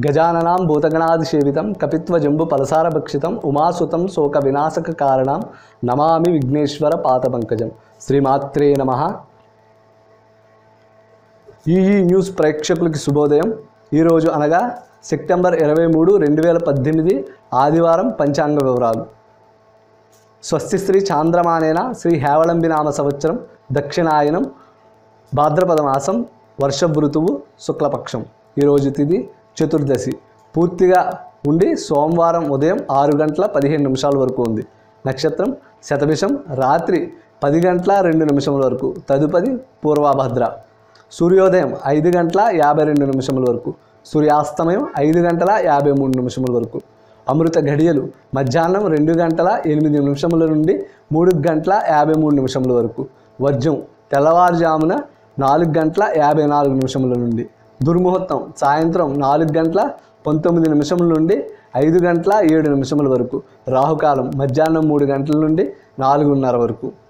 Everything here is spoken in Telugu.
గజాననాం భూతగణాదిసేవితం కపిత్వ జంబు పలసార భక్షితం ఉమాసుతం శోక వినాశక కారణం నమామి విఘ్నేశ్వర పాతపంకజం శ్రీమాత్రే నమ ఈ ఈ న్యూస్ ప్రేక్షకులకి శుభోదయం ఈరోజు అనగా సెప్టెంబర్ ఇరవై మూడు రెండు వేల పద్దెనిమిది ఆదివారం పంచాంగ వివరాలు స్వస్తి శ్రీ చాంద్రమానేన శ్రీ హేవళంబి నామ సంవత్సరం దక్షిణాయనం భాద్రపద మాసం వర్షభ ఋతువు శుక్లపక్షం ఈరోజు తిథి చతుర్దశి పూర్తిగా ఉండి సోమవారం ఉదయం ఆరు గంటల పదిహేను నిమిషాల వరకు ఉంది నక్షత్రం శతభిషం రాత్రి పది గంటల రెండు నిమిషముల వరకు తదుపరి పూర్వభద్ర సూర్యోదయం ఐదు గంటల యాభై రెండు నిమిషముల వరకు సూర్యాస్తమయం ఐదు గంటల యాభై మూడు నిమిషముల వరకు అమృత ఘడియలు మధ్యాహ్నం రెండు గంటల ఎనిమిది నిమిషముల నుండి మూడు గంటల యాభై మూడు నిమిషముల వరకు వర్జం తెల్లవారుజామున నాలుగు గంటల యాభై నాలుగు నిమిషముల నుండి దుర్ముహూర్తం సాయంత్రం నాలుగు గంటల పంతొమ్మిది నిమిషముల నుండి ఐదు గంటల ఏడు నిమిషముల వరకు రాహుకాలం మధ్యాహ్నం మూడు గంటల నుండి నాలుగున్నర వరకు